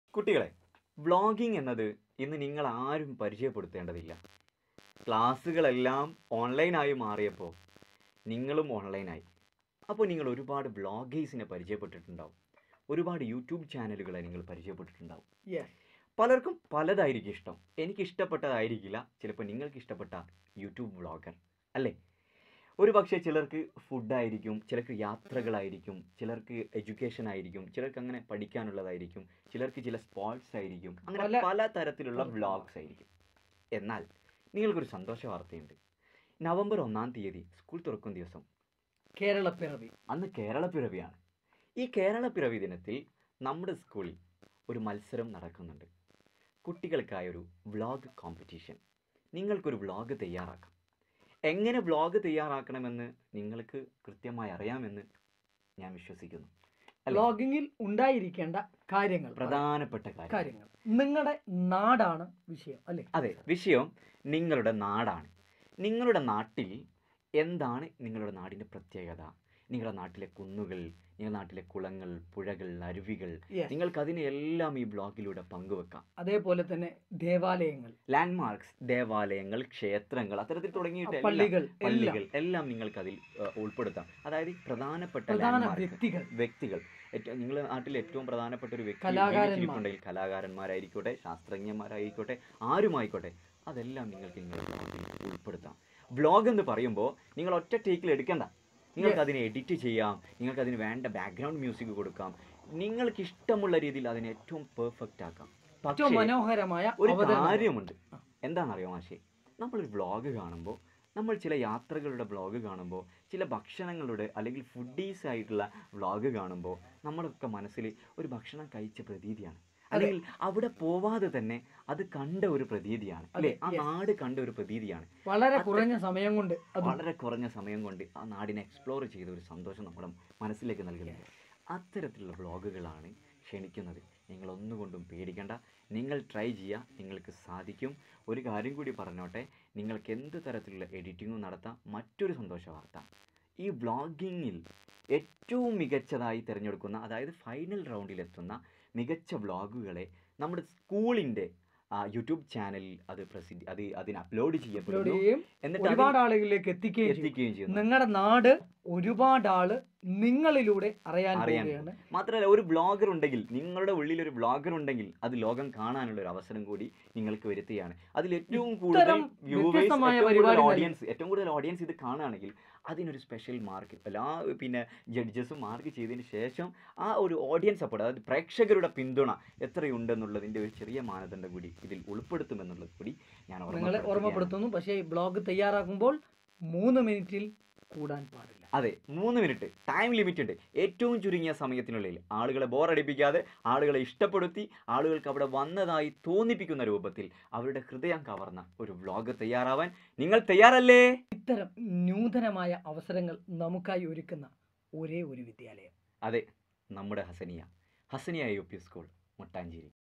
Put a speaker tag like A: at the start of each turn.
A: കുട്ടികളെ വ്ളോഗിംഗ് എന്നത് ഇന്ന് നിങ്ങൾ ആരും പരിചയപ്പെടുത്തേണ്ടതില്ല ക്ലാസ്സുകളെല്ലാം ഓൺലൈനായി മാറിയപ്പോൾ നിങ്ങളും ഓൺലൈനായി അപ്പോൾ നിങ്ങൾ ഒരുപാട് വ്ളോഗേഴ്സിനെ പരിചയപ്പെട്ടിട്ടുണ്ടാവും ഒരുപാട് യൂട്യൂബ് ചാനലുകളെ നിങ്ങൾ പരിചയപ്പെട്ടിട്ടുണ്ടാവും
B: Yes.
A: പലർക്കും പലതായിരിക്കും ഇഷ്ടം എനിക്ക് ഇഷ്ടപ്പെട്ടതായിരിക്കില്ല ചിലപ്പോൾ നിങ്ങൾക്ക് ഇഷ്ടപ്പെട്ട യൂട്യൂബ് വ്ളോഗർ അല്ലേ ഒരു പക്ഷേ ചിലർക്ക് ഫുഡായിരിക്കും ചിലർക്ക് യാത്രകളായിരിക്കും ചിലർക്ക് എഡ്യൂക്കേഷൻ ആയിരിക്കും ചിലർക്ക് അങ്ങനെ പഠിക്കാനുള്ളതായിരിക്കും ചിലർക്ക് ചില സ്പോർട്സ് ആയിരിക്കും അങ്ങനെ
B: പല-
A: പല തരത്തിലുള്ള
B: പല-
A: വ്ളോഗ്സ് ആയിരിക്കും എന്നാൽ നിങ്ങൾക്കൊരു സന്തോഷ വാർത്തയുണ്ട് നവംബർ ഒന്നാം തീയതി സ്കൂൾ തുറക്കും ദിവസം
B: കേരള പിറവി
A: അന്ന് കേരള പിറവിയാണ് ഈ കേരള പിറവി ദിനത്തിൽ നമ്മുടെ സ്കൂളിൽ ഒരു മത്സരം നടക്കുന്നുണ്ട് കുട്ടികൾക്കായൊരു വ്ളോഗ് കോമ്പറ്റീഷൻ നിങ്ങൾക്കൊരു വ്ളോഗ് തയ്യാറാക്കാം എങ്ങനെ വ്ളോഗ് തയ്യാറാക്കണമെന്ന് നിങ്ങൾക്ക് കൃത്യമായി അറിയാമെന്ന് ഞാൻ വിശ്വസിക്കുന്നു അല്ലേ?
B: ബ്ലോഗിങ്ങിൽ ഉണ്ടായിരിക്കേണ്ട കാര്യങ്ങൾ
A: പ്രധാനപ്പെട്ട കാര്യം
B: കാര്യങ്ങൾ നിങ്ങളുടെ നാടാണ് വിഷയം അല്ലേ
A: അതെ വിഷയം നിങ്ങളുടെ നാടാണ് നിങ്ങളുടെ നാട്ടിൽ എന്താണ് നിങ്ങളുടെ നാടിൻ്റെ പ്രത്യേകത നിങ്ങളുടെ നാട്ടിലെ കുന്നുകൾ നിങ്ങളുടെ നാട്ടിലെ കുളങ്ങൾ പുഴകൾ അരുവികൾ
B: Yes.
A: നിങ്ങൾക്ക് അതിനെല്ലാം ഈ ബ്ലോഗിലൂടെ പങ്കുവെക്കാം
B: അതേപോലെ തന്നെ ദേവാലയങ്ങൾ
A: ലാൻഡ്മാർക്സ് ദേവാലയങ്ങൾ ക്ഷേത്രങ്ങൾ അത്തരത്തിൽ തുടങ്ങിയിട്ട് എല്ലാം-
B: പള്ളികൾ എല്ലാം
A: പള്ളികൾ എല്ലാം നിങ്ങൾക്ക് അതിൽ ഏഹ്, ഉൾപ്പെടുത്താം അതായത് പ്രധാനപ്പെട്ട
B: പ്രധാന
A: landmark,
B: വ്യക്തികൾ
A: വ്യക്തികൾ ഏറ്റവും നിങ്ങളുടെ നാട്ടിൽ ഏറ്റവും പ്രധാനപ്പെട്ട ഒരു വ്യക്തി
B: കലാകാരന്മാർ.
A: ജീവിച്ചിരിപ്പുണ്ടെങ്കിൽ കലാകാരന്മാരായിരിക്കോട്ടെ ശാസ്ത്രജ്ഞന്മാരായിക്കോട്ടെ ആരുമായിക്കോട്ടെ അതെല്ലാം നിങ്ങൾക്ക് നിങ്ങളുടെ ബ്ലോഗിൽ ഉൾപ്പെടുത്താം ബ്ലോഗ് എന്ന് പറയുമ്പോൾ നിങ്ങൾ ഒറ്റ ടേക്കിൽ എടുക്കണ്ട നിങ്ങൾക്ക് അതിനെ എഡിറ്റ് ചെയ്യാം നിങ്ങൾക്ക് അതിന് വേണ്ട ബാക്ക്ഗ്രൗണ്ട് മ്യൂസിക് കൊടുക്കാം നിങ്ങൾക്ക് ഇഷ്ടമുള്ള രീതിയിൽ അതിനെ ഏറ്റവും പെർഫെക്റ്റ് ആക്കാം
B: ഏറ്റവും
A: പക്ഷേ
B: മനോഹരമായ
A: ഒരു
B: അവതരണം.
A: കാര്യമുണ്ട്
B: ആ.
A: എന്താണെന്നറിയോ മാഷേ നമ്മളൊരു വ്ളോഗ് കാണുമ്പോൾ നമ്മൾ ചില യാത്രകളുടെ വ്ളോഗ് കാണുമ്പോൾ ചില ഭക്ഷണങ്ങളുടെ അല്ലെങ്കിൽ ഫുഡീസ് ആയിട്ടുള്ള വ്ളോഗ് കാണുമ്പോൾ നമ്മളൊക്കെ മനസ്സിൽ ഒരു ഭക്ഷണം കഴിച്ച പ്രതീതിയാണ് അല്ലെങ്കിൽ അവിടെ പോവാതെ തന്നെ അത് കണ്ട ഒരു പ്രതീതിയാണ് അല്ലേ ആ
B: അതെ, yes.
A: നാട് കണ്ട ഒരു പ്രതീതിയാണ്
B: വളരെ
A: അത്
B: കുറഞ്ഞ സമയം കൊണ്ട് അത്
A: വളരെ കുറഞ്ഞ സമയം കൊണ്ട് ആ നാടിനെ എക്സ്പ്ലോർ ചെയ്ത ഒരു സന്തോഷം നമ്മുടെ മനസ്സിലേക്ക് നൽകുന്നത് അത്തരത്തിലുള്ള വ്ളോഗുകളാണ് ക്ഷണിക്കുന്നത് നിങ്ങൾ ഒന്നുകൊണ്ടും പേടിക്കണ്ട നിങ്ങൾ ട്രൈ ചെയ്യുക നിങ്ങൾക്ക് സാധിക്കും ഒരു കാര്യം കൂടി പറഞ്ഞോട്ടെ നിങ്ങൾക്ക് എന്ത് തരത്തിലുള്ള എഡിറ്റിങ്ങും നടത്താം മറ്റൊരു സന്തോഷ വാർത്ത ഈ വ്ളോഗിങ്ങിൽ ഏറ്റവും മികച്ചതായി തിരഞ്ഞെടുക്കുന്ന അതായത് ഫൈനൽ റൗണ്ടിലെത്തുന്ന മികച്ച വ്ളോഗുകളെ നമ്മുടെ സ്കൂളിൻ്റെ യൂട്യൂബ് ചാനലിൽ അത് പ്രസിദ്ധി അത് അതിന് അപ്ലോഡ്
B: upload
A: ചെയ്യപ്പെടുന്നു
B: ചെയ്യുകയും
A: എന്നിട്ട് അത്
B: ഒരുപാട് ആളുകളിലേക്ക് എത്തിക്കുകയും ചെയ്യും
A: എത്തിക്കുകയും ചെയ്യുന്നു
B: നിങ്ങളുടെ നാട് ഒരുപാട് ആള് നിങ്ങളിലൂടെ അറിയാൻ
A: അറിയാൻ
B: പോവുകയാണ്
A: മാത്രമല്ല ഒരു ബ്ലോഗർ ഉണ്ടെങ്കിൽ നിങ്ങളുടെ ഉള്ളിൽ ഒരു ബ്ലോഗർ ഉണ്ടെങ്കിൽ അത് ലോകം കാണാനുള്ള ഒരു അവസരം കൂടി നിങ്ങൾക്ക് വരുത്തുകയാണ് അതിൽ ഏറ്റവും കൂടുതൽ
B: ഇത്തരം
A: വ്യൂവേഴ്സ്
B: വ്യത്യസ്തമായ
A: ഏറ്റവും കൂടുതൽ
B: പരിപാടികൾ-
A: ഓഡിയൻസ് ഏറ്റവും കൂടുതൽ ഓഡിയൻസ് ഇത് കാണുകയാണെങ്കിൽ അതിനൊരു സ്പെഷ്യൽ മാർക്ക് എല്ലാ പിന്നെ ജഡ്ജസും മാർക്ക് ചെയ്തതിന് ശേഷം ആ ഒരു ഓഡിയൻസ് സപ്പോർട്ട് അതായത് പ്രേക്ഷകരുടെ പിന്തുണ എത്രയുണ്ടെന്നുള്ളതിൻ്റെ ഒരു ചെറിയ മാനദണ്ഡം കൂടി ഇതിൽ ഉൾപ്പെടുത്തുമെന്നുള്ളത് കൂടി ഞാൻ
B: നിങ്ങളെ
A: ഓർമ്മപ്പെടുത്തുകയാണ്.
B: ഓർമ്മപ്പെടുത്തുന്നു പക്ഷേ ഈ ബ്ലോഗ് തയ്യാറാക്കുമ്പോൾ മൂന്ന് മിനിറ്റിൽ കൂടാൻ പാടില്ല
A: അതെ മൂന്ന് മിനിറ്റ് ടൈം ലിമിറ്റ് ഉണ്ട് ഏറ്റവും ചുരുങ്ങിയ സമയത്തിനുള്ളിൽ ആളുകളെ ബോറടിപ്പിക്കാതെ ആളുകളെ ഇഷ്ടപ്പെടുത്തി ആളുകൾക്ക് അവിടെ വന്നതായി തോന്നിപ്പിക്കുന്ന രൂപത്തിൽ അവരുടെ ഹൃദയം കവർന്ന ഒരു വ്ളോഗ് തയ്യാറാവാൻ നിങ്ങൾ തയ്യാറല്ലേ
B: ഇത്തരം നൂതനമായ അവസരങ്ങൾ നമുക്കായി ഒരുക്കുന്ന ഒരേ ഒരു വിദ്യാലയം
A: അതെ നമ്മുടെ Hasaniya Hasaniya U P school മുട്ടാഞ്ചേരി